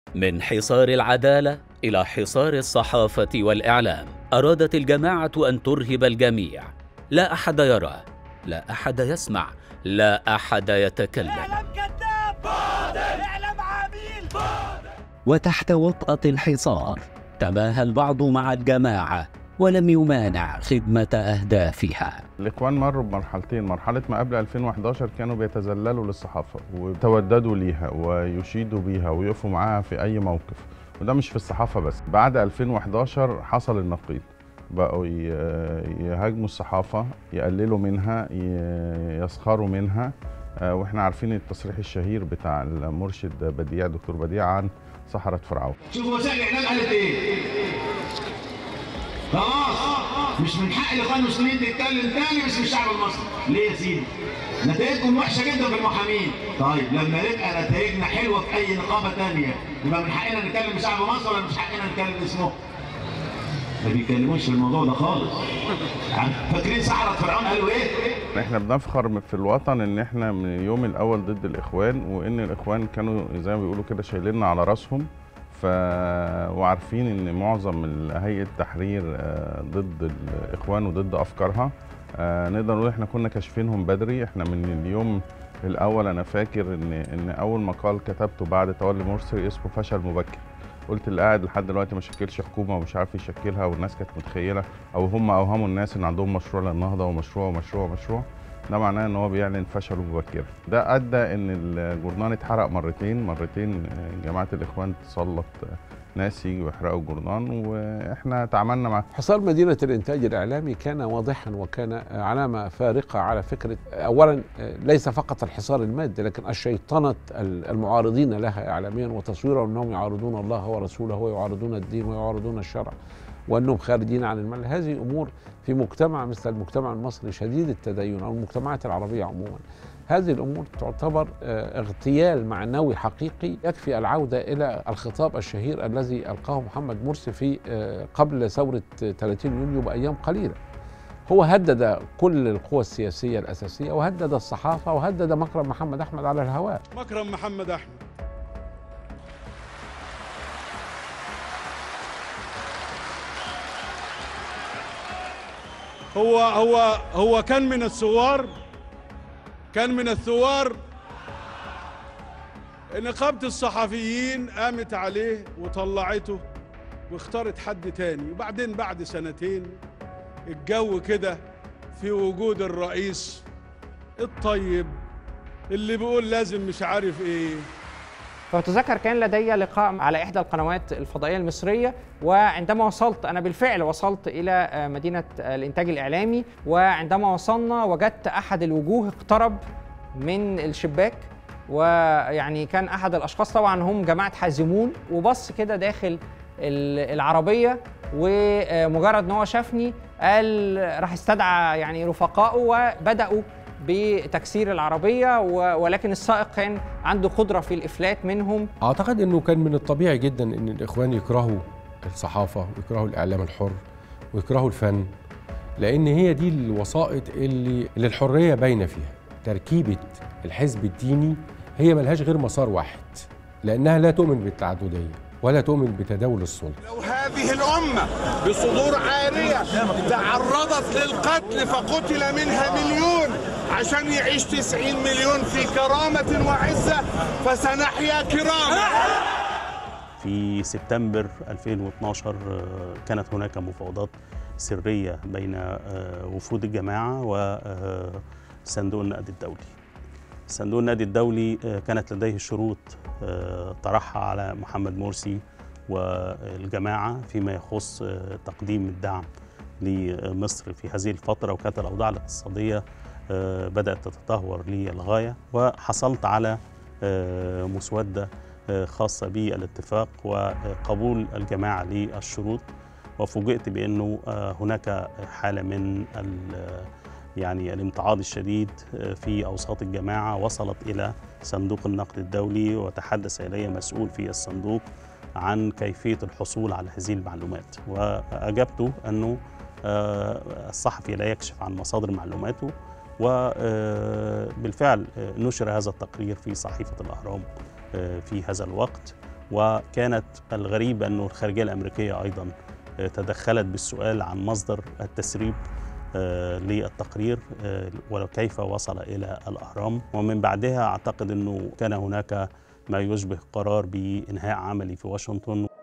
من حصار العدالة إلى حصار الصحافة والإعلام أرادت الجماعة أن ترهب الجميع لا أحد يرى لا أحد يسمع لا أحد يتكلم اعلم كذاب فاضل اعلم عميل فاضل وتحت وطأة الحصار تباهى البعض مع الجماعة ولم يمانع خدمة أهدافها الاخوان مروا بمرحلتين مرحله ما قبل 2011 كانوا بيتذللوا للصحافه ويتوددوا ليها ويشيدوا بيها ويقفوا معاها في اي موقف وده مش في الصحافه بس بعد 2011 حصل النقيض بقوا ي- يهاجموا الصحافه يقللوا منها ي- يسخروا منها آه، واحنا عارفين التصريح الشهير بتاع المرشد بديع دكتور بديع عن سحرة فرعون شوفوا وسائل الاعلام قالت ايه خلاص مش من حق الاخوان المسلمين تتكلم تاني باسم الشعب المصري ليه يا سيدي نتائجكم وحشه جدا في المحامين طيب لما يبقى نتائجنا حلوه في اي نقابه تانية يبقى من حقنا نتكلم بشعب مصر ولا مش حقنا نتكلم باسمه ما بيتكلموش في الموضوع ده خالص فاكرين سحرة فرعون قالوا ايه احنا بنفخر في الوطن ان احنا من اليوم الاول ضد الاخوان وان الاخوان كانوا زي ما بيقولوا كده شايليننا على راسهم ف وعارفين ان معظم ال- هيئه التحرير آه، ضد الاخوان وضد افكارها آه، نقدر نقول احنا كنا كاشفينهم بدري احنا من اليوم الاول انا فاكر ان ان اول مقال كتبته بعد تولي مرسي اسمه فشل مبكر قلت اللي قاعد لحد دلوقتي ما شكلش حكومه ومش عارف يشكلها والناس كانت متخيله او هم اوهموا الناس ان عندهم مشروع للنهضه ومشروع ومشروع ومشروع ده معناه ان هو بيعلن فشله مبكرا ده ادى ان الجورنال اتحرق مرتين مرتين جماعه الاخوان تسلط ناس يجوا يحرقوا الجورنال واحنا تعاملنا مع حصار مدينة الإنتاج الإعلامي كان واضحا وكان علامة فارقة على فكرة أولا ليس فقط الحصار المادي لكن الشيطنة المعارضين لها إعلاميا وتصويرهم أنهم يعارضون الله ورسوله ويعارضون الدين ويعارضون الشرع وأنهم خارجين عن المال هذه أمور في مجتمع مثل المجتمع المصري شديد التدين أو المجتمعات العربية عموما هذه الامور تعتبر آه، اغتيال معنوي حقيقي يكفي العوده الى الخطاب الشهير الذي القاه محمد مرسي في آه، قبل ثوره 30 يونيو بايام قليله. هو هدد كل القوى السياسيه الاساسيه وهدد الصحافه وهدد مكرم محمد احمد على الهواء. مكرم محمد احمد هو هو هو كان من الثوار كان من الثوار نقابة الصحفيين قامت عليه وطلعته واختارت حد تاني وبعدين بعد سنتين الجو كده في وجود الرئيس الطيب اللي بيقول لازم مش عارف ايه فأتذكر كان لدي لقاء على إحدى القنوات الفضائية المصرية وعندما وصلت أنا بالفعل وصلت إلى آه، مدينة آه، الإنتاج الإعلامي وعندما وصلنا وجدت أحد الوجوه اقترب من الشباك ويعني كان أحد الأشخاص طبعا هم جماعة حازمون وبص كده داخل ال- العربية ومجرد ان هو شافني قال راح استدعى يعني رفقائه وبداوا بتكسير العربيه و- ولكن السائق كان عنده قدره في الافلات منهم اعتقد انه كان من الطبيعي جدا ان الاخوان يكرهوا الصحافه ويكرهوا الاعلام الحر ويكرهوا الفن لان هي دي الوسائط اللي اللي الحريه باينه فيها تركيبه الحزب الديني هي ملهاش غير مسار واحد لانها لا تؤمن بالتعدديه ولا تؤمن بتداول السلطه لو هذه الأمة بصدور عارية تعرضت للقتل فقتل منها مليون عشان يعيش تسعين مليون في كرامة وعزة فسنحيا كرامة في سبتمبر 2012 آه، كانت هناك مفاوضات سرية بين آه، وفود الجماعة وصندوق النقد الدولي صندوق النقد الدولي آه، كانت لديه شروط آه، طرحها على محمد مرسي والجماعة فيما يخص آه، تقديم الدعم لمصر في هذه الفترة وكانت الأوضاع الاقتصادية آه، بدأت تتدهور للغاية وحصلت على آه، مسودة آه، خاصة بالاتفاق وقبول الجماعة للشروط وفوجئت بأنه آه، هناك حالة من ال- يعني الامتعاض الشديد آه، في أوساط الجماعة وصلت إلى صندوق النقد الدولي وتحدث إلي مسؤول في الصندوق عن كيفية الحصول على هذه المعلومات وأجبته أنه آه، الصحفي لا يكشف عن مصادر معلوماته وبالفعل نشر هذا التقرير في صحيفة الأهرام آه، في هذا الوقت وكانت الغريب أنه الخارجية الأمريكية أيضا آه، تدخلت بالسؤال عن مصدر التسريب آه، للتقرير آه، وكيف وصل إلى الأهرام ومن بعدها أعتقد أنه كان هناك ما يشبه قرار بإنهاء عملي في واشنطن